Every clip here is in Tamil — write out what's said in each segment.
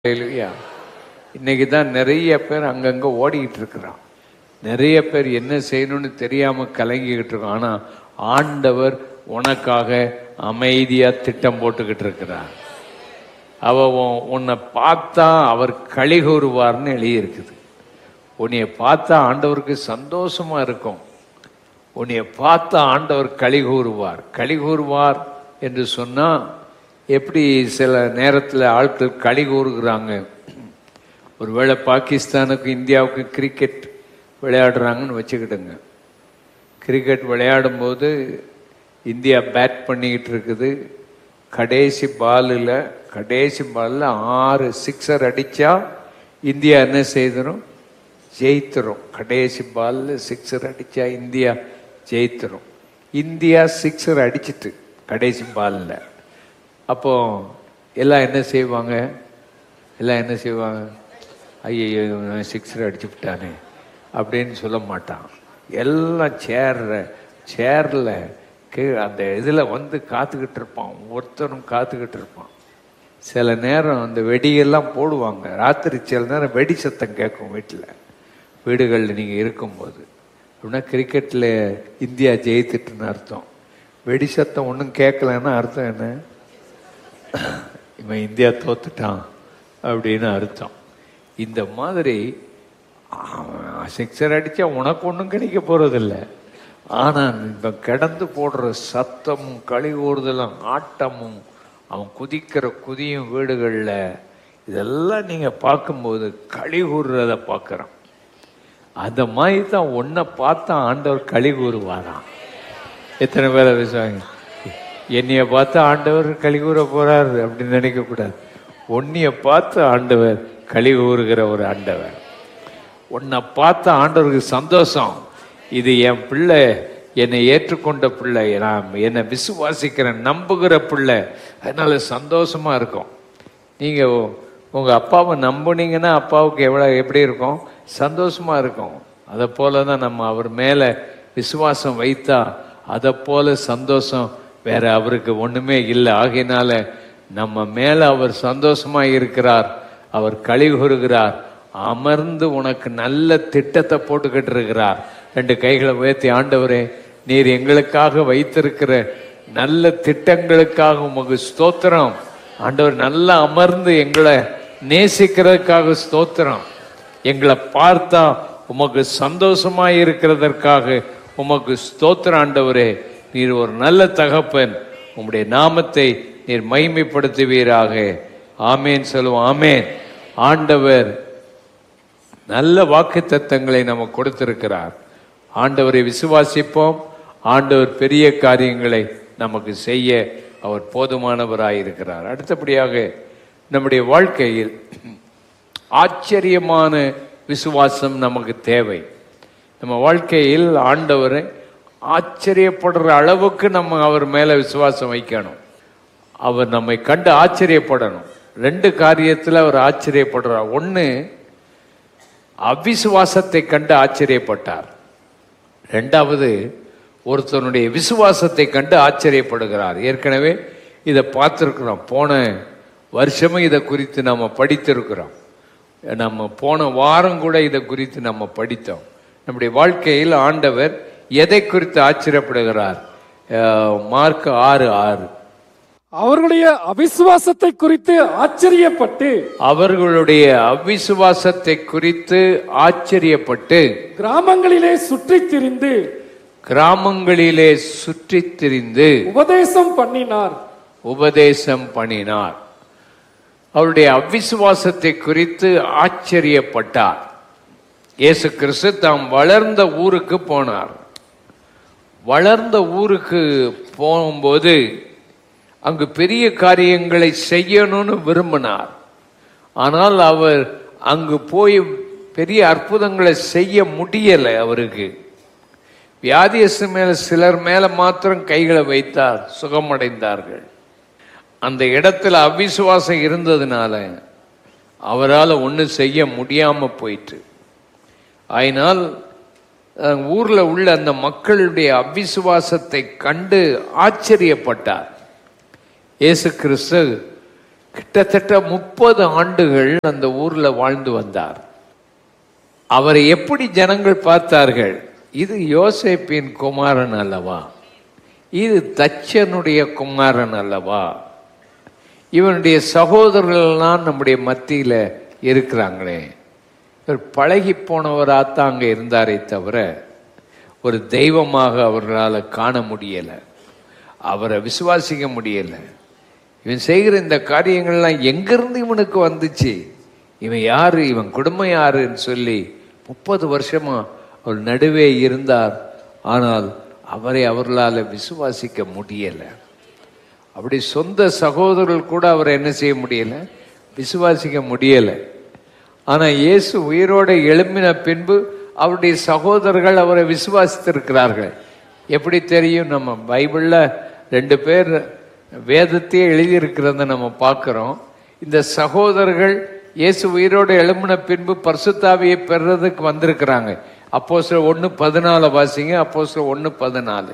இல்லையா இன்னைக்கு தான் நிறைய பேர் அங்கங்க ஓடிக்கிட்டு இருக்கிறான் நிறைய பேர் என்ன செய்யணும்னு தெரியாம கலங்கிக்கிட்டு இருக்கோம் ஆனா ஆண்டவர் உனக்காக அமைதியா திட்டம் போட்டுக்கிட்டு இருக்கிறார் அவ உன்- உன்னை பார்த்தா அவர் களி கூறுவார்னு எழுதியிருக்குது உன்னைய பார்த்தா ஆண்டவருக்கு சந்தோஷமா இருக்கும் உன்னைய பார்த்தா ஆண்டவர் களி கூறுவார் களி கூறுவார் என்று சொன்னா எப்படி சில நேரத்தில் ஆட்கள் களி கூறுகிறாங்க ஒருவேளை பாகிஸ்தானுக்கு இந்தியாவுக்கு கிரிக்கெட் விளையாடுறாங்கன்னு வச்சுக்கிடுங்க கிரிக்கெட் விளையாடும்போது இந்தியா பேட் பண்ணிக்கிட்டு இருக்குது கடைசி பாலில் கடைசி பாலில் ஆறு சிக்ஸர் அடித்தா இந்தியா என்ன செய்திரும் ஜெயித்துரும் கடைசி பாலில் சிக்ஸர் அடித்தா இந்தியா ஜெயித்துரும் இந்தியா சிக்ஸர் அடிச்சிட்டு கடைசி பாலில் அப்போ எல்லாம் என்ன செய்வாங்க எல்லாம் என்ன செய்வாங்க ஐயோ சிக்ஸர் அடிச்சு விட்டானே அப்படின்னு சொல்ல மாட்டான் எல்லாம் சேர்ற சேரில் கீழே அந்த இதில் வந்து காத்துக்கிட்டு இருப்பான் ஒருத்தரும் காத்துக்கிட்டு இருப்பான் சில நேரம் அந்த வெடியெல்லாம் போடுவாங்க ராத்திரி சில நேரம் வெடி சத்தம் கேட்கும் வீட்டில் வீடுகளில் நீங்கள் இருக்கும்போது அப்படின்னா கிரிக்கெட்டில் இந்தியா ஜெயித்துட்டுன்னு அர்த்தம் வெடி சத்தம் ஒன்றும் கேட்கலன்னா அர்த்தம் என்ன இவன் இந்தியா தோத்துட்டான் அப்படின்னு அர்த்தம் இந்த மாதிரி சிக்ஸர் அடிச்சா உனக்கு ஒன்றும் கிடைக்க போறதில்ல ஆனா இந்த கிடந்து போடுற சத்தமும் களி கூறுதலும் ஆட்டமும் அவன் குதிக்கிற குதியும் வீடுகளில் இதெல்லாம் நீங்க பார்க்கும்போது களி கூறுறத பார்க்குறோம் அந்த மாதிரி தான் உன்னை பார்த்தா ஆண்டவர் களி கூறுவாராம் எத்தனை பேரை பேசுவாங்க என்னைய பார்த்து ஆண்டவர் களி கூற போறாரு அப்படின்னு நினைக்க கூடாது உன்னைய பார்த்து ஆண்டவர் களி கூறுகிற ஒரு ஆண்டவர் உன்னை பார்த்த ஆண்டவருக்கு சந்தோஷம் இது என் பிள்ளை என்னை ஏற்றுக்கொண்ட பிள்ளை நான் என்னை விசுவாசிக்கிறேன் நம்புகிற பிள்ளை அதனால சந்தோஷமா இருக்கும் நீங்க உ- உங்க அப்பாவை நம்புனீங்கன்னா அப்பாவுக்கு எவ்வளவு எப்படி இருக்கும் சந்தோஷமா இருக்கும் அதை போல தான் நம்ம அவர் மேல விசுவாசம் வைத்தா அதை போல சந்தோஷம் வேற அவருக்கு ஒண்ணுமே இல்லை ஆகையினால நம்ம மேல அவர் சந்தோஷமா இருக்கிறார் அவர் களி கூறுகிறார் அமர்ந்து உனக்கு நல்ல திட்டத்தை போட்டுக்கிட்டு இருக்கிறார் ரெண்டு கைகளை உயர்த்தி ஆண்டவரே நீர் எங்களுக்காக வைத்திருக்கிற நல்ல திட்டங்களுக்காக உமக்கு ஸ்தோத்திரம் ஆண்டவர் நல்லா அமர்ந்து எங்களை நேசிக்கிறதுக்காக ஸ்தோத்திரம் எங்களை பார்த்தா உமக்கு சந்தோஷமாய் இருக்கிறதற்காக உமக்கு ஸ்தோத்திரம் ஆண்டவரே நீர் ஒரு நல்ல தகப்பன் உம்முடைய நாமத்தை நீர் மைமைப்படுத்துவீராக ஆமேன் சொல்லுவோம் ஆமேன் ஆண்டவர் நல்ல வாக்கு தத்தங்களை நமக்கு கொடுத்திருக்கிறார் ஆண்டவரை விசுவாசிப்போம் ஆண்டவர் பெரிய காரியங்களை நமக்கு செய்ய அவர் போதுமானவராயிருக்கிறார் அடுத்தபடியாக நம்முடைய வாழ்க்கையில் ஆச்சரியமான விசுவாசம் நமக்கு தேவை நம்ம வாழ்க்கையில் ஆண்டவரை ஆச்சரியப்படுற அளவுக்கு நம்ம அவர் மேல விசுவாசம் வைக்கணும் அவர் நம்மை கண்டு ஆச்சரியப்படணும் ரெண்டு காரியத்தில் அவர் ஆச்சரியப்படுறார் ஒன்று அவிசுவாசத்தை கண்டு ஆச்சரியப்பட்டார் ரெண்டாவது ஒருத்தனுடைய விசுவாசத்தை கண்டு ஆச்சரியப்படுகிறார் ஏற்கனவே இதை பார்த்துருக்குறோம் போன வருஷமும் இதை குறித்து நம்ம படித்திருக்கிறோம் நம்ம போன வாரம் கூட இதை குறித்து நம்ம படித்தோம் நம்முடைய வாழ்க்கையில் ஆண்டவர் எதை குறித்து ஆச்சரியப்படுகிறார் அஹ், மார்க் ஆறு ஆறு அவர்களுடைய அவிசுவாசத்தை குறித்து ஆச்சரியப்பட்டு அவர்களுடைய அவிசுவாசத்தை குறித்து ஆச்சரியப்பட்டு கிராமங்களிலே சுற்றித் திரிந்து கிராமங்களிலே சுற்றித் திரிந்து உபதேசம் பண்ணினார் உபதேசம் பண்ணினார் அவருடைய அவிசுவாசத்தை குறித்து ஆச்சரியப்பட்டார் இயேசு கிறிஸ்து தாம் வளர்ந்த ஊருக்கு போனார் வளர்ந்த ஊருக்கு போகும்போது அங்கு பெரிய காரியங்களை செய்யணும்னு விரும்பினார் ஆனால் அவர் அங்கு போய் பெரிய அற்புதங்களை செய்ய முடியலை அவருக்கு வியாதியசு மேல சிலர் மேல மாத்திரம் கைகளை வைத்தார் சுகமடைந்தார்கள் அந்த இடத்துல அவிசுவாசம் இருந்ததுனால அவரால் ஒன்றும் செய்ய முடியாம போயிட்டு அதனால் அஹ், ஊர்ல உள்ள அந்த மக்களுடைய அவிசுவாசத்தை கண்டு ஆச்சரியப்பட்டார் இயேசு கிறிஸ்து கிட்டத்தட்ட முப்பது ஆண்டுகள் அந்த ஊர்ல வாழ்ந்து வந்தார் அவரை எப்படி ஜனங்கள் பார்த்தார்கள் இது யோசேப்பின் குமாரன் அல்லவா இது தச்சனுடைய குமாரன் அல்லவா இவனுடைய சகோதரர்கள்லாம் நம்முடைய மத்தியில இருக்கிறாங்களே இவர் பழகி போனவராத்தான் அங்க இருந்தாரே தவிர ஒரு தெய்வமாக அவர்களால் காண முடியல அவரை விசுவாசிக்க முடியல இவன் செய்கிற இந்த காரியங்கள்லாம் எங்கிருந்து இவனுக்கு வந்துச்சு இவன் யாரு இவன் குடும்பம் யாருன்னு சொல்லி முப்பது வருஷமா அவர் நடுவே இருந்தார் ஆனால் அவரை அவர்களால் விசுவாசிக்க முடியல அப்படி சொந்த சகோதரர்கள் கூட அவரை என்ன செய்ய முடியல விசுவாசிக்க முடியல ஆனா இயேசு உயிரோட எழும்பின பின்பு அவருடைய சகோதரர்கள் அவரை விசுவாசித்திருக்கிறார்கள் எப்படி தெரியும் நம்ம பைபிள்ல ரெண்டு பேர் வேதத்தையே எழுதியிருக்கிறத நம்ம பார்க்கிறோம் இந்த சகோதரர்கள் இயேசு உயிரோடு எழும்பின பின்பு பரிசுத்தாவியை பெறுறதுக்கு வந்திருக்கிறாங்க அப்போ சில ஒன்று பதினாலு வாசிங்க அப்போ சில ஒன்று பதினாலு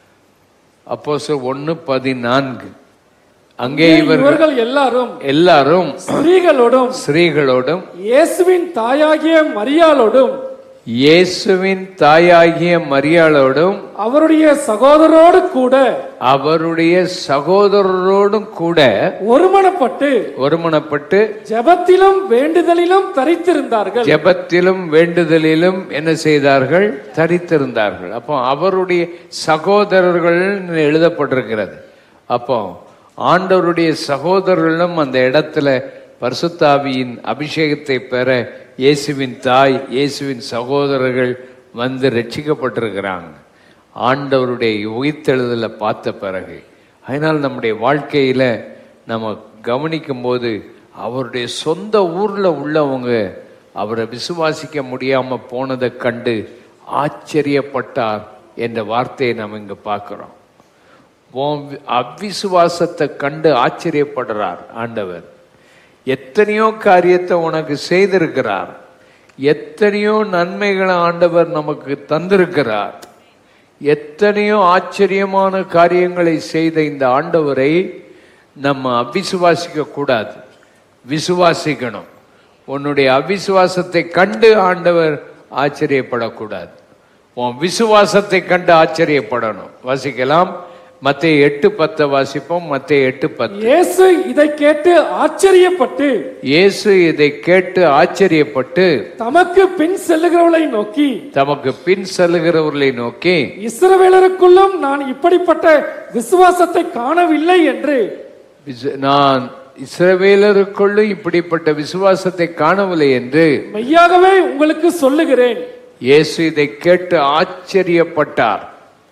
அப்போ சில ஒன்று பதினான்கு அங்கே இவர்கள் இவர்கள் எல்லாரும் எல்லாரும் ஸ்திரீகளோடும் ஸ்திரீகளோடும் இயேசுவின் தாயாகிய மரியாளோடும் இயேசுவின் தாயாகிய மரியாளோடும் அவருடைய சகோதரோடு கூட அவருடைய சகோதரரோடும் கூட ஒருமனப்பட்டு ஒருமனப்பட்டு ஜெபத்திலும் வேண்டுதலிலும் தரித்திருந்தார்கள் ஜெபத்திலும் வேண்டுதலிலும் என்ன செய்தார்கள் தரித்திருந்தார்கள் அப்போ அவருடைய சகோதரர்கள் எழுதப்பட்டிருக்கிறது அப்போ ஆண்டவருடைய சகோதரர்களும் அந்த இடத்துல பரிசுத்தாவியின் அபிஷேகத்தை பெற இயேசுவின் தாய் இயேசுவின் சகோதரர்கள் வந்து ரட்சிக்கப்பட்டிருக்கிறாங்க ஆண்டவருடைய உயிர்த்தெழுதலை பார்த்த பிறகு அதனால் நம்முடைய வாழ்க்கையில நம்ம கவனிக்கும் போது அவருடைய சொந்த ஊர்ல உள்ளவங்க அவரை விசுவாசிக்க முடியாம போனதை கண்டு ஆச்சரியப்பட்டார் என்ற வார்த்தையை நம்ம இங்க பார்க்கிறோம் உன் அவ்விசுவாசத்தை கண்டு ஆச்சரியப்படுறார் ஆண்டவர் எத்தனையோ காரியத்தை உனக்கு செய்திருக்கிறார் எத்தனையோ நன்மைகளை ஆண்டவர் நமக்கு தந்திருக்கிறார் எத்தனையோ ஆச்சரியமான காரியங்களை செய்த இந்த ஆண்டவரை நம்ம அவிசுவாசிக்க கூடாது விசுவாசிக்கணும் உன்னுடைய அவிசுவாசத்தை கண்டு ஆண்டவர் ஆச்சரியப்படக்கூடாது உன் விசுவாசத்தை கண்டு ஆச்சரியப்படணும் வாசிக்கலாம் மத்திய எட்டு பத்தை வாசிப்போம் மத்திய எட்டு பத்து இயேசு இதை கேட்டு ஆச்சரியப்பட்டு இயேசு இதை கேட்டு ஆச்சரியப்பட்டு தமக்கு பின் செல்லுகிறவளை நோக்கி தமக்கு பின் செல்லுகிறவர்களை நோக்கி இஸ்ரவேலருக்குள்ளும் நான் இப்படிப்பட்ட விசுவாசத்தை காணவில்லை என்று விசு- நான் இஸ்ரவேலருக்குள்ளும் இப்படிப்பட்ட விசுவாசத்தை காணவில்லை என்று மெய்யாகவே உங்களுக்கு சொல்லுகிறேன் இயேசு இதை கேட்டு ஆச்சரியப்பட்டார்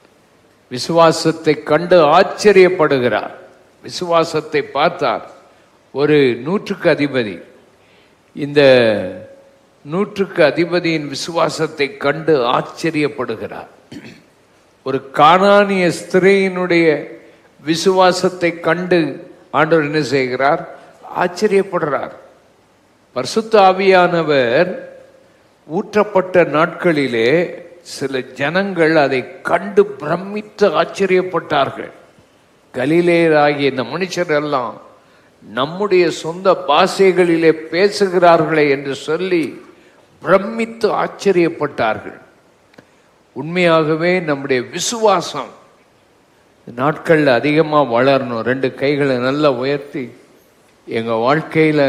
விசுவாசத்தை கண்டு ஆச்சரியப்படுகிறார் விசுவாசத்தை பார்த்தார் ஒரு நூற்றுக்கு அதிபதி இந்த நூற்றுக்கு அதிபதியின் விசுவாசத்தை கண்டு ஆச்சரியப்படுகிறார் ஒரு கானானிய ஸ்திரீயினுடைய விசுவாசத்தை கண்டு ஆண்டவர் என்ன செய்கிறார் ஆச்சரியப்படுறார் பரிசுத்த ஆவியானவர் ஊற்றப்பட்ட நாட்களிலே சில ஜனங்கள் அதை கண்டு பிரமித்து ஆச்சரியப்பட்டார்கள் கலிலேயராகிய இந்த மனுஷர் எல்லாம் நம்முடைய சொந்த பாஷைகளிலே பேசுகிறார்களே என்று சொல்லி பிரமித்து ஆச்சரியப்பட்டார்கள் உண்மையாகவே நம்முடைய விசுவாசம் இந்த நாட்கள்ல அதிகமா வளரணும் ரெண்டு கைகளை நல்லா உயர்த்தி எங்க வாழ்க்கையில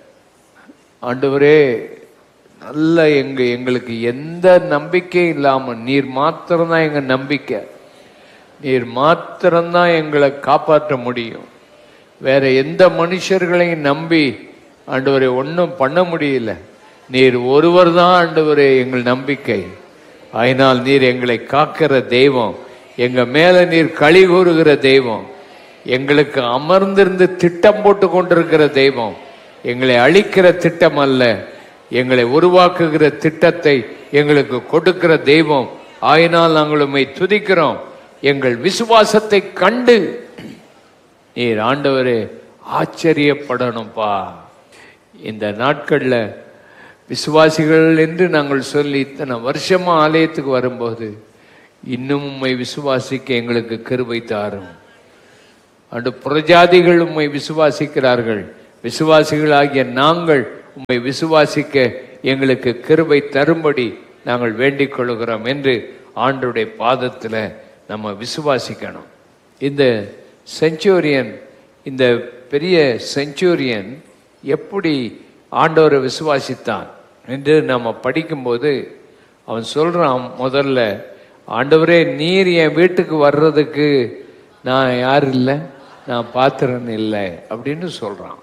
ஆண்டவரே நல்ல எங்க எங்களுக்கு எந்த நம்பிக்கையும் இல்லாம நீர் மாத்திரம்தான் எங்க நம்பிக்கை நீர் மாத்திரம்தான் எங்களை காப்பாற்ற முடியும் வேற எந்த மனுஷர்களையும் நம்பி ஆண்டவரை ஒன்றும் பண்ண முடியல நீர் ஒருவர் தான் ஆண்டவரே எங்கள் நம்பிக்கை அதனால் நீர் எங்களை காக்கிற தெய்வம் எங்க மேல நீர் களி கூறுகிற தெய்வம் எங்களுக்கு அமர்ந்திருந்து திட்டம் போட்டு கொண்டிருக்கிற தெய்வம் எங்களை அழிக்கிற திட்டம் அல்ல எங்களை உருவாக்குகிற திட்டத்தை எங்களுக்கு கொடுக்கிற தெய்வம் ஆயினால் நாங்கள் உம்மை துதிக்கிறோம் எங்கள் விசுவாசத்தை கண்டு நீர் ஆண்டவரே ஆச்சரியப்படணும்ப்பா இந்த நாட்கள்ல விசுவாசிகள் என்று நாங்கள் சொல்லி இத்தனை வருஷமா ஆலயத்துக்கு வரும்போது இன்னும் உம்மை விசுவாசிக்க எங்களுக்கு கிருபை தாரும் அண்டு புறஜாதிகள் உம்மை விசுவாசிக்கிறார்கள் விசுவாசிகளாகிய நாங்கள் உம்மை விசுவாசிக்க எங்களுக்கு கிருபை தரும்படி நாங்கள் வேண்டிக் கொள்கிறோம் என்று ஆண்டவருடைய பாதத்தில் நம்ம விசுவாசிக்கணும் இந்த செஞ்சூரியன் இந்த பெரிய செஞ்சூரியன் எப்படி ஆண்டவரை விசுவாசித்தான் என்று நம்ம படிக்கும்போது அவன் சொல்றான் முதல்ல ஆண்டவரே நீர் என் வீட்டுக்கு வர்றதுக்கு நான் யார் இல்லை நான் பாத்திரன் இல்லை அப்படின்னு சொல்றான்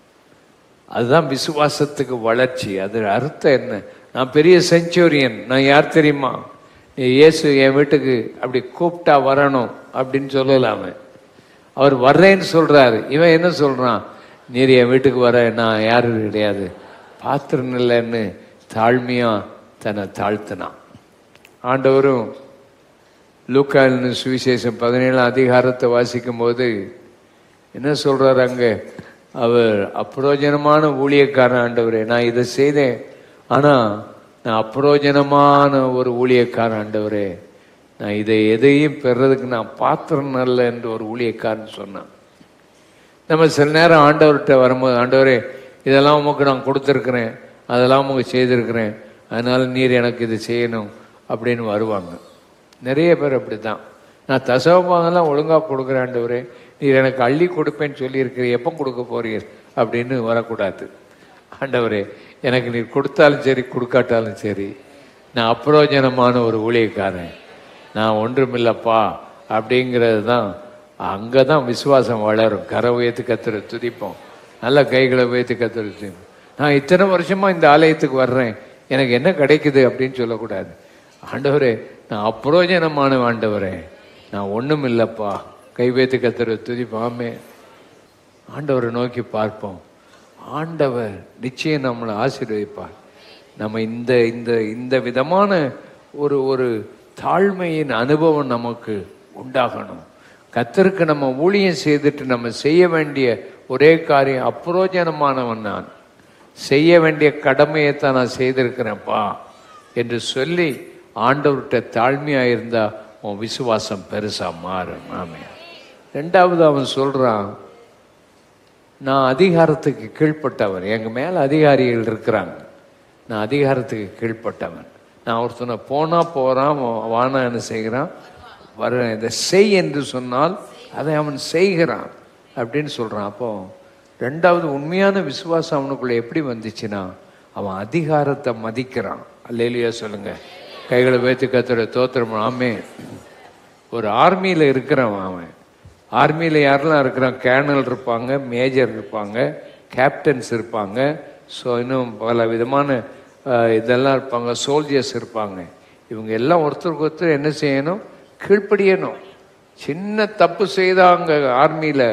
அதுதான் விசுவாசத்துக்கு வளர்ச்சி அது அர்த்தம் என்ன நான் பெரிய செஞ்சூரியன் நான் யார் தெரியுமா நீ இயேசு என் வீட்டுக்கு அப்படி கூப்பிட்டா வரணும் அப்படின்னு சொல்லலாமே அவர் வர்றேன்னு சொல்றாரு இவன் என்ன சொல்றான் நீர் என் வீட்டுக்கு வர நான் யாரும் கிடையாது பாத்திரம் இல்லைன்னு தாழ்மையா தன்னை தாழ்த்தினான் ஆண்டவரும் லூக்காலின் சுவிசேஷம் பதினேழாம் அதிகாரத்தை வாசிக்கும் போது என்ன சொல்றாரு அங்க அவர் அப்பிரோஜனமான ஊழியக்காரன் ஆண்டவரே நான் இதை செய்தேன் ஆனா நான் அப்பிரோஜனமான ஒரு ஊழியக்காரன் ஆண்டவரே நான் இதை எதையும் பெறதுக்கு நான் பாத்திரம் அல்ல என்று ஒரு ஊழியக்காரன் சொன்னான் நம்ம சில நேரம் ஆண்டவர்கிட்ட வரும்போது ஆண்டவரே இதெல்லாம் உமக்கு நான் கொடுத்துருக்குறேன் அதெல்லாம் உமக்கு செய்திருக்கிறேன் அதனால நீர் எனக்கு இது செய்யணும் அப்படின்னு வருவாங்க நிறைய பேர் அப்படி தான் நான் தசவபாகம்லாம் ஒழுங்காக கொடுக்குறேன் ஆண்டவரே நீர் எனக்கு அள்ளி கொடுப்பேன்னு சொல்லியிருக்கிறீர் எப்போ கொடுக்க போறீர் அப்படின்னு வரக்கூடாது ஆண்டவரே எனக்கு நீர் கொடுத்தாலும் சரி கொடுக்காட்டாலும் சரி நான் அப்பிரோஜனமான ஒரு ஊழியக்காரன் நான் ஒன்றுமில்லப்பா அப்படிங்கிறது தான் அங்கே தான் விசுவாசம் வளரும் கரை உயர்த்து கத்துற துதிப்போம் நல்ல கைகளை உயர்த்து கத்துற துதிப்போம் நான் இத்தனை வருஷமா இந்த ஆலயத்துக்கு வர்றேன் எனக்கு என்ன கிடைக்குது அப்படின்னு சொல்லக்கூடாது ஆண்டவரே நான் அப்பிரோஜனமான ஆண்டவரே நான் ஒன்றும் இல்லைப்பா கை வைத்து கத்துற துதிப்பாமே ஆண்டவரை நோக்கி பார்ப்போம் ஆண்டவர் நிச்சயம் நம்மளை ஆசீர்வதிப்பார் நம்ம இந்த இந்த இந்த விதமான ஒரு ஒரு தாழ்மையின் அனுபவம் நமக்கு உண்டாகணும் கத்தருக்கு நம்ம ஊழியம் செய்துட்டு நம்ம செய்ய வேண்டிய ஒரே காரியம் அப்புரோஜனமானவன் நான் செய்ய வேண்டிய கடமையை தான் நான் செய்திருக்கிறேன்ப்பா என்று சொல்லி ஆண்டவர்கிட்ட தாழ்மையா இருந்தா உன் விசுவாசம் பெருசா மாறும் ஆமே ரெண்டாவது அவன் சொல்றான் நான் அதிகாரத்துக்கு கீழ்ப்பட்டவன் எங்க மேல அதிகாரிகள் இருக்கிறாங்க நான் அதிகாரத்துக்கு கீழ்ப்பட்டவன் நான் ஒருத்தனை போனா போறான் வானான்னு செய்கிறான் வர இதை செய் என்று சொன்னால் அதை அவன் செய்கிறான் அப்படின்னு சொல்றான் அப்போ ரெண்டாவது உண்மையான விசுவாசம் அவனுக்குள்ள எப்படி வந்துச்சுன்னா அவன் அதிகாரத்தை மதிக்கிறான் அல்லேலியா சொல்லுங்க கைகளை வைத்து கத்துற தோத்திரம் ஆமே ஒரு ஆர்மியில் இருக்கிறவன் அவன் ஆர்மியில் யாரெல்லாம் இருக்கிறான் கேர்னல் இருப்பாங்க மேஜர் இருப்பாங்க கேப்டன்ஸ் இருப்பாங்க ஸோ இன்னும் பல விதமான அஹ், இதெல்லாம் இருப்பாங்க சோல்ஜர்ஸ் இருப்பாங்க இவங்க எல்லாம் ஒருத்தருக்கு ஒருத்தர் என்ன செய்யணும் கீழ்ப்படியணும் சின்ன தப்பு செய்தால் அங்கே ஆர்மியில்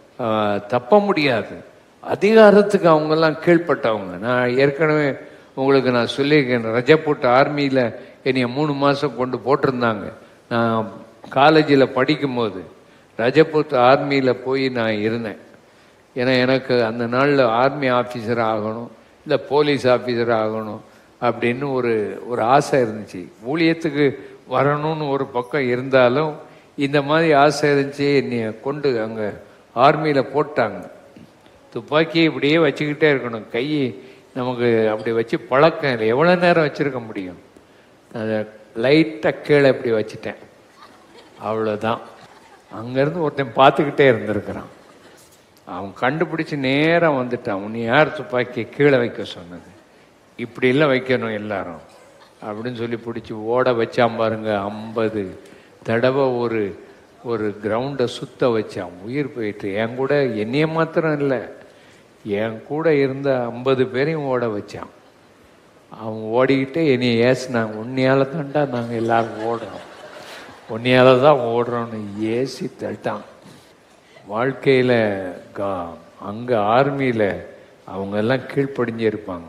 தப்ப முடியாது அதிகாரத்துக்கு அவங்கெல்லாம் கீழ்ப்பட்டவங்க நான் ஏற்கனவே உங்களுக்கு நான் சொல்லியிருக்கேன் ரஜப்பூட் ஆர்மியில் என்னைய மூணு மாதம் கொண்டு போட்டிருந்தாங்க நான் காலேஜில் படிக்கும்போது ரஜபுத் ஆர்மியில் போய் நான் இருந்தேன் ஏன்னா எனக்கு அந்த நாளில் ஆர்மி ஆஃபீஸர் ஆகணும் இல்லை போலீஸ் ஆஃபீஸர் ஆகணும் அப்படின்னு ஒரு ஒரு ஆசை இருந்துச்சு ஊழியத்துக்கு வரணும்னு ஒரு பக்கம் இருந்தாலும் இந்த மாதிரி ஆசை இருந்துச்சு என்னைய கொண்டு அங்கே ஆர்மியில் போட்டாங்க துப்பாக்கி இப்படியே வச்சுக்கிட்டே இருக்கணும் கை நமக்கு அப்படி வச்சு பழக்கம் இல்லை எவ்வளோ நேரம் வச்சிருக்க முடியும் அதை லைட்டாக கீழே இப்படி வச்சுட்டேன் அவ்வளோதான் அங்கேருந்து ஒருத்தன் பார்த்துக்கிட்டே இருந்திருக்கிறான் அவன் கண்டுபிடிச்சு நேரம் வந்துட்டான் உன்னை யார் துப்பாக்கி கீழே வைக்க சொன்னது இப்படி எல்லாம் வைக்கணும் எல்லாரும் அப்படின்னு சொல்லி பிடிச்சி ஓட வச்சான் பாருங்க ஐம்பது தடவை ஒரு ஒரு கிரவுண்டை சுத்த வச்சான் உயிர் போயிட்டு என் கூட என்னைய மாத்திரம் இல்லை என் கூட இருந்த ஐம்பது பேரையும் ஓட வச்சான் அவன் ஓடிக்கிட்டே என்னைய ஏசினான் உன்னையால தான்டா நாங்கள் எல்லாரும் ஓடுறோம் உன்னையால தான் ஓடுறோம்னு ஏசி தட்டான் வாழ்க்கையில் கா அங்கே ஆர்மியில் அவங்க எல்லாம் கீழ்ப்படிஞ்சு இருப்பாங்க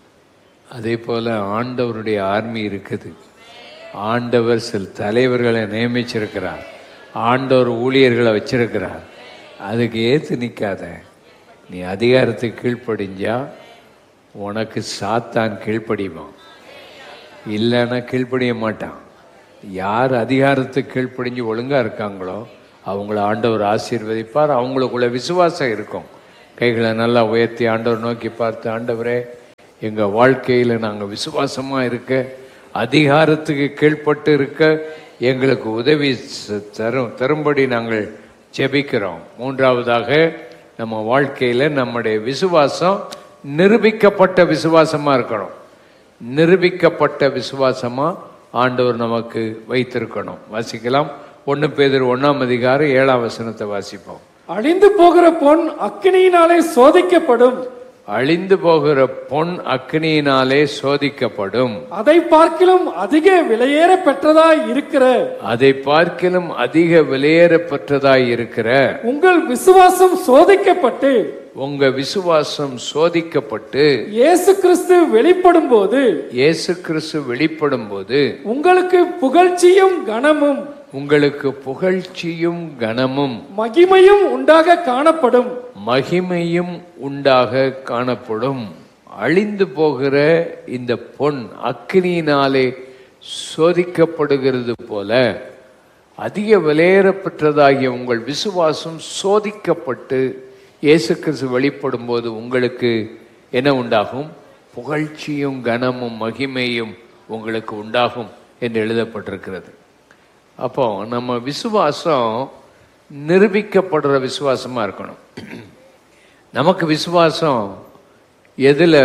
அதே போல் ஆண்டவருடைய ஆர்மி இருக்குது ஆண்டவர் சில தலைவர்களை நியமிச்சிருக்கிறார் ஆண்டவர் ஊழியர்களை வச்சிருக்கிறார் அதுக்கு ஏற்று நிற்காத நீ அதிகாரத்துக்கு கீழ்ப்படிஞ்சா உனக்கு சாத்தான் கீழ்ப்படிவான் இல்லைன்னா கீழ்ப்படிய மாட்டான் யார் அதிகாரத்துக்கு கீழ்ப்படிஞ்சு ஒழுங்கா இருக்காங்களோ அவங்கள ஆண்டவர் ஆசீர்வதிப்பார் அவங்களுக்குள்ள விசுவாசம் இருக்கும் கைகளை நல்லா உயர்த்தி ஆண்டவர் நோக்கி பார்த்து ஆண்டவரே எங்க வாழ்க்கையில நாங்க விசுவாசமா இருக்க அதிகாரத்துக்கு கீழ்ப்பட்டு இருக்க எங்களுக்கு உதவி ச- தரும் தரும்படி நாங்கள் ஜெபிக்கிறோம் மூன்றாவதாக நம்ம வாழ்க்கையில நம்முடைய விசுவாசம் நிரூபிக்கப்பட்ட விசுவாசமா இருக்கணும் நிரூபிக்கப்பட்ட விசுவாசமா ஆண்டவர் நமக்கு வைத்திருக்கணும் வாசிக்கலாம் ஒன்னு பேதர் ஒண்ணாம் அதிகாரம் ஏழாம் வசனத்தை வாசிப்போம் அழிந்து போகிற பொன் அக்கினியினாலே சோதிக்கப்படும் அழிந்து போகிற பொன் அக்னியினாலே சோதிக்கப்படும் அதை பார்க்கிலும் அதிக விலையேற பெற்றதாய் இருக்கிற அதை பார்க்கிலும் அதிக விலையேற பெற்றதாய் இருக்கிற உங்கள் விசுவாசம் சோதிக்கப்பட்டு உங்க விசுவாசம் சோதிக்கப்பட்டு இயேசு கிறிஸ்து வெளிப்படும் போது இயேசு கிறிஸ்து வெளிப்படும் போது உங்களுக்கு புகழ்ச்சியும் கனமும் உங்களுக்கு புகழ்ச்சியும் கனமும் மகிமையும் உண்டாக காணப்படும் மகிமையும் உண்டாக காணப்படும் அழிந்து போகிற இந்த பொன் அக்னியினாலே சோதிக்கப்படுகிறது போல அதிக விலையேறப்பெற்றதாகிய உங்கள் விசுவாசம் சோதிக்கப்பட்டு இயேசு கிறிஸ்து வெளிப்படும் போது உங்களுக்கு என்ன உண்டாகும் புகழ்ச்சியும் கனமும் மகிமையும் உங்களுக்கு உண்டாகும் என்று எழுதப்பட்டிருக்கிறது அப்போ நம்ம விசுவாசம் நிரூபிக்கப்படுற விசுவாசமா இருக்கணும் நமக்கு விசுவாசம் எதுல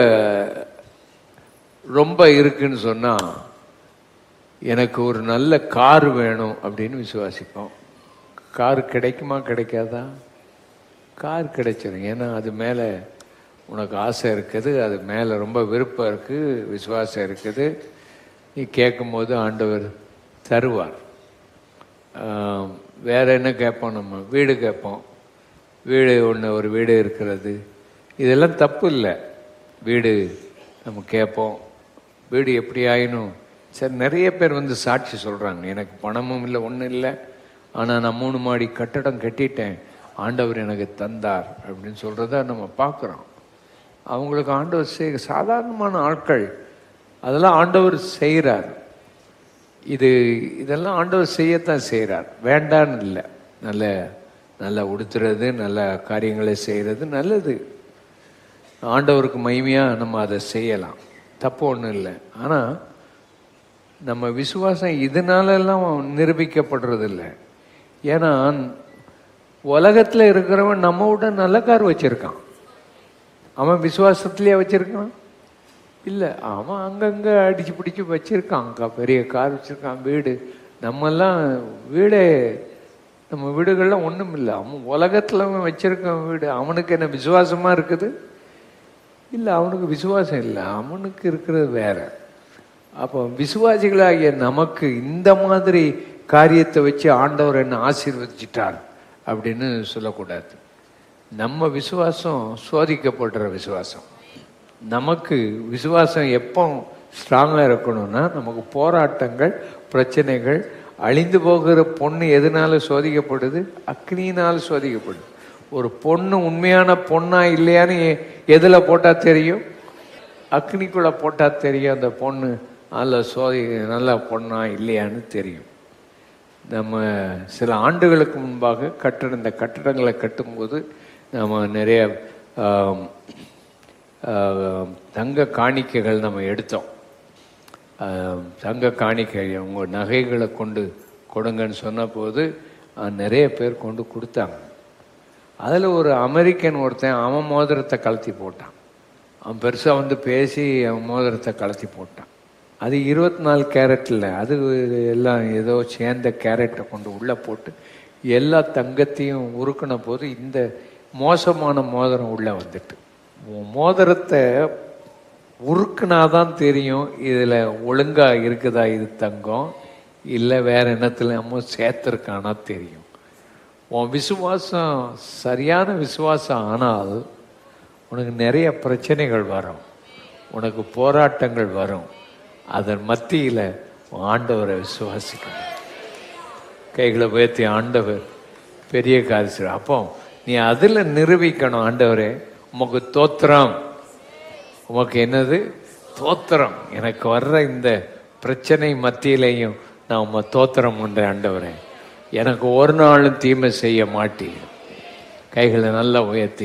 ரொம்ப இருக்குன்னு சொன்னா எனக்கு ஒரு நல்ல கார் வேணும் அப்படின்னு விசுவாசிப்போம் கார் கிடைக்குமா கிடைக்காதா கார் கிடைச்சிடும் ஏன்னா அது மேலே உனக்கு ஆசை இருக்குது அது மேலே ரொம்ப விருப்பம் இருக்குது விசுவாசம் இருக்குது நீ கேட்கும்போது ஆண்டவர் தருவார் ஆஹ், வேற என்ன கேட்போம் நம்ம வீடு கேட்போம் வீடு ஒன்று ஒரு வீடு இருக்கிறது இதெல்லாம் தப்பு இல்லை வீடு நம்ம கேட்போம் வீடு எப்படி ஆயினும் சரி நிறைய பேர் வந்து சாட்சி சொல்கிறாங்க எனக்கு பணமும் இல்லை ஒன்றும் இல்லை ஆனால் நான் மூணு மாடி கட்டடம் கட்டிட்டேன் ஆண்டவர் எனக்கு தந்தார் அப்படின்னு சொல்கிறத நம்ம பார்க்குறோம் அவங்களுக்கு ஆண்டவர் செய் சாதாரணமான ஆட்கள் அதெல்லாம் ஆண்டவர் செய்கிறார் இது இதெல்லாம் ஆண்டவர் செய்யத்தான் செய்கிறார் வேண்டான்னு இல்லை நல்ல நல்லா உடுத்துறது நல்ல காரியங்களை செய்கிறது நல்லது ஆண்டவருக்கு மகிமையாக நம்ம அதை செய்யலாம் தப்பு ஒன்றும் இல்லை ஆனால் நம்ம விசுவாசம் இதனாலெல்லாம் நிரூபிக்கப்படுறது இல்லை ஏன்னா உலகத்தில் இருக்கிறவன் நம்ம விட நல்ல கார் வச்சிருக்கான் அவன் விசுவாசத்திலேயே வச்சிருக்கான் இல்லை அவன் அங்கங்கே அடிச்சு பிடிச்சி வச்சிருக்கான் அக்கா பெரிய கார் வச்சிருக்கான் வீடு நம்மெல்லாம் வீடே நம்ம வீடுகள்லாம் ஒன்றும் இல்லை அவன் உலகத்தில் அவன் வச்சிருக்கான் வீடு அவனுக்கு என்ன விசுவாசமாக இருக்குது இல்லை அவனுக்கு விசுவாசம் இல்லை அவனுக்கு இருக்கிறது வேற அப்போ விசுவாசிகளாகிய நமக்கு இந்த மாதிரி காரியத்தை வச்சு ஆண்டவர் என்ன ஆசீர்வதிச்சிட்டார் அப்படின்னு சொல்லக்கூடாது நம்ம விசுவாசம் சோதிக்கப்படுற விசுவாசம் நமக்கு விசுவாசம் எப்போ ஸ்ட்ராங்காக இருக்கணும்னா நமக்கு போராட்டங்கள் பிரச்சனைகள் அழிந்து போகிற பொண்ணு எதனால சோதிக்கப்படுது அக்னியினால் சோதிக்கப்படுது ஒரு பொண்ணு உண்மையான பொண்ணா இல்லையான்னு எ- எதுல போட்டா தெரியும் அக்னிக்குள்ள போட்டா தெரியும் அந்த பொண்ணு நல்ல சோதி நல்ல பொண்ணா இல்லையான்னு தெரியும் நம்ம சில ஆண்டுகளுக்கு முன்பாக கட்டட இந்த கட்டடங்களை கட்டும்போது நம்ம நிறைய ஆம், ஆம், தங்க காணிக்கைகள் நம்ம எடுத்தோம் ஆம், தங்க காணிக்கை உங்கள் நகைகளை கொண்டு கொடுங்கன்னு சொன்னபோது அஹ், நிறைய பேர் கொண்டு கொடுத்தாங்க அதில் ஒரு அமெரிக்கன் ஒருத்தன் அவன் மோதிரத்தை கழட்டி போட்டான் அவன் பெருசாக வந்து பேசி அவன் மோதிரத்தை கழட்டி போட்டான் அது இருபத்தி நாலு கேரட்டில் அது எல்லாம் ஏதோ சேர்ந்த கேரட்டை கொண்டு உள்ளே போட்டு எல்லா தங்கத்தையும் உருக்குன போது இந்த மோசமான மோதிரம் உள்ளே வந்துட்டு உன் மோதிரத்தை உருக்குனாதான் தெரியும் இதில் ஒழுங்கா இருக்குதா இது தங்கம் இல்லை வேற என்னத்துல நம்ம சேர்த்துருக்கானா தெரியும் உன் விசுவாசம் சரியான விசுவாசம் ஆனால் உனக்கு நிறைய பிரச்சனைகள் வரும் உனக்கு போராட்டங்கள் வரும் அதன் மத்தியில் ஆண்டவரை விசுவாசிக்கணும் கைகளை உயர்த்தி ஆண்டவர் பெரிய காரியம் அப்போ நீ அதில் நிரூபிக்கணும் ஆண்டவரே உமக்கு தோத்திரம் உமக்கு என்னது தோத்திரம் எனக்கு வர்ற இந்த பிரச்சனை மத்தியிலையும் நான் உம்மை தோத்திரம் பண்றேன் ஆண்டவரே எனக்கு ஒரு நாளும் தீமை செய்ய மாட்டீர் கைகளை நல்லா உயர்த்தி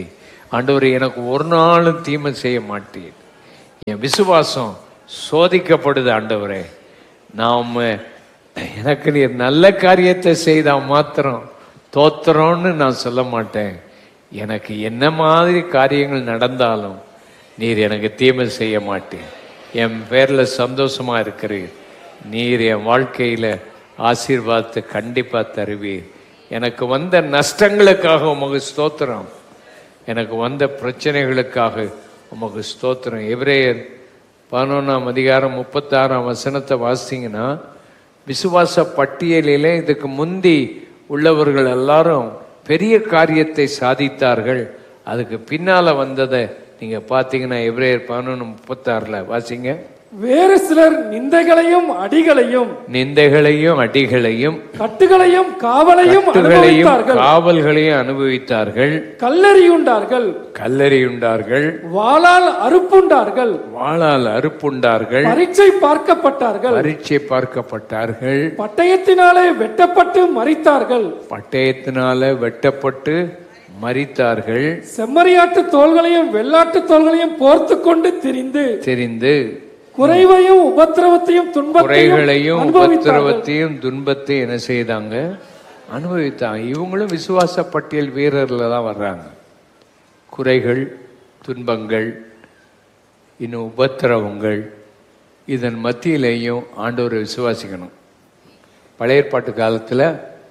ஆண்டவரே எனக்கு ஒரு நாளும் தீமை செய்ய மாட்டேன் என் விசுவாசம் சோதிக்கப்படுது ஆண்டவரே நாம் எனக்கு நீர் நல்ல காரியத்தை செய்தா மாத்திரம் தோத்துறோன்னு நான் சொல்ல மாட்டேன் எனக்கு என்ன மாதிரி காரியங்கள் நடந்தாலும் நீர் எனக்கு தீமை செய்ய மாட்டேன் என் பேர்ல சந்தோஷமா இருக்கிறீர் நீர் என் வாழ்க்கையில ஆசீர்வாதத்தை கண்டிப்பா தருவீர் எனக்கு வந்த நஷ்டங்களுக்காக உமக்கு ஸ்தோத்திரம் எனக்கு வந்த பிரச்சனைகளுக்காக உமக்கு ஸ்தோத்திரம் எபிரேயர் பதினொன்றாம் அதிகாரம் முப்பத்தாறாம் வசனத்தை வாசிங்கன்னா விசுவாச பட்டியலிலே இதுக்கு முந்தி உள்ளவர்கள் எல்லாரும் பெரிய காரியத்தை சாதித்தார்கள் அதுக்கு பின்னால வந்ததை நீங்க பார்த்தீங்கன்னா எபிரேயர் பதினொன்று முப்பத்தாறுல வாசிங்க வேறு சிலர் நிந்தைகளையும் அடிகளையும் நிந்தைகளையும் அடிகளையும் கட்டுகளையும் காவலையும் கட்டுகளையும் அனுபவித்தார்கள் காவல்களையும் அனுபவித்தார்கள் கல்லறியுண்டார்கள் கல்லறியுண்டார்கள் வாளால் அறுப்புண்டார்கள் வாளால் அறுப்புண்டார்கள் பரீட்சை பார்க்கப்பட்டார்கள் பரீட்சை பார்க்கப்பட்டார்கள் பட்டயத்தினாலே வெட்டப்பட்டு மறித்தார்கள் பட்டயத்தினால வெட்டப்பட்டு மரித்தார்கள் செம்மறியாட்டு தோள்களையும் வெள்ளாட்டு தோள்களையும் போர்த்து கொண்டு திரிந்து தெரிந்து குறைவையும் உபத்திரவத்தையும் துன்பத்தையும் குறைகளையும் அனுபவித்தார்கள் உபத்திரவத்தையும் துன்பத்தையும் என்ன செய்தாங்க அனுபவித்தாங்க இவங்களும் விசுவாச பட்டியல் வீரர்ல தான் வர்றாங்க குறைகள் துன்பங்கள் இன்னும் உபத்திரவங்கள் இதன் மத்தியிலேயும் ஆண்டவரை விசுவாசிக்கணும் பழைய ஏற்பாட்டு காலத்தில்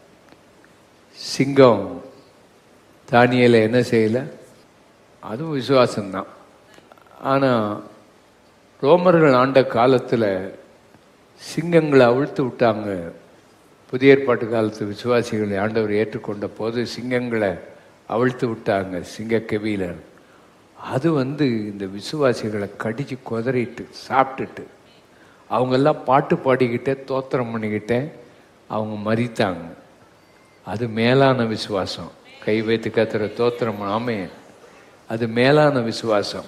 சிங்கம் தானியலை என்ன செய்யல அதுவும் விசுவாசம்தான் ஆனால் ரோமர்கள் ஆண்ட காலத்தில் சிங்கங்களை அவிழ்த்து விட்டாங்க புதிய ஏற்பாட்டு காலத்து விசுவாசிகளை ஆண்டவர் ஏற்றுக்கொண்ட போது சிங்கங்களை அவிழ்த்து விட்டாங்க சிங்க கெவியிலர் அது வந்து இந்த விசுவாசிகளை கடிச்சு குதறிட்டு சாப்பிட்டுட்டு அவங்கெல்லாம் பாட்டு பாடிக்கிட்டே தோத்திரம் பண்ணிக்கிட்டே அவங்க மறித்தாங்க அது மேலான விசுவாசம் கை வைத்து கத்துற தோத்திரம் ஆமே அது மேலான விசுவாசம்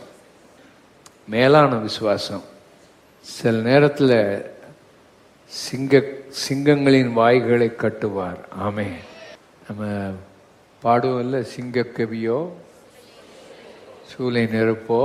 மேலான விசுவாசம் சில நேரத்தில் சிங்க சிங்கங்களின் வாய்களை கட்டுவார் ஆமே நம்ம பாடுவோம்ல சிங்க கவியோ சூளை நெருப்போ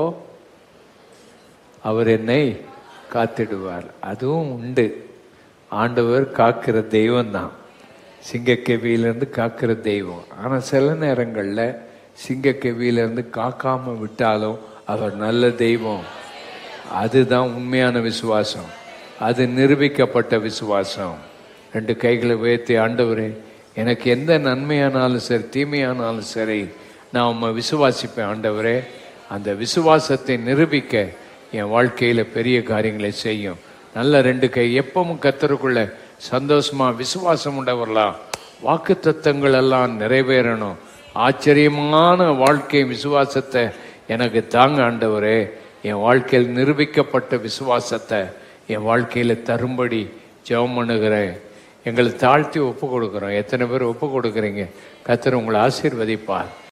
அவர் என்னை காத்திடுவார் அதுவும் உண்டு ஆண்டவர் காக்கிற தெய்வம்தான் சிங்கக்கெவியிலேருந்து காக்கிற தெய்வம் ஆனால் சில நேரங்களில் சிங்கக்கெவியிலேருந்து காக்காம விட்டாலும் அவர் நல்ல தெய்வம் அதுதான் உண்மையான விசுவாசம் அது நிரூபிக்கப்பட்ட விசுவாசம் ரெண்டு கைகளை உயர்த்தி ஆண்டவரே எனக்கு எந்த நன்மையானாலும் சரி தீமையானாலும் சரி நான் உம்மை விசுவாசிப்பேன் ஆண்டவரே அந்த விசுவாசத்தை நிரூபிக்க என் வாழ்க்கையில் பெரிய காரியங்களை செய்யும் நல்ல ரெண்டு கை எப்பவும் கத்தருக்குள்ள சந்தோஷமா விசுவாசம் உண்டவர்களா வாக்கு தத்தங்கள் எல்லாம் நிறைவேறணும் ஆச்சரியமான வாழ்க்கை விசுவாசத்தை எனக்கு தாங்க ஆண்டவரே என் வாழ்க்கையில் நிரூபிக்கப்பட்ட விசுவாசத்தை என் வாழ்க்கையில தரும்படி ஜெபம் பண்ணுகிறேன் எங்களை தாழ்த்தி ஒப்பு கொடுக்குறோம் எத்தனை பேர் ஒப்பு கொடுக்குறீங்க கத்தர் உங்களை ஆசீர்வதிப்பார்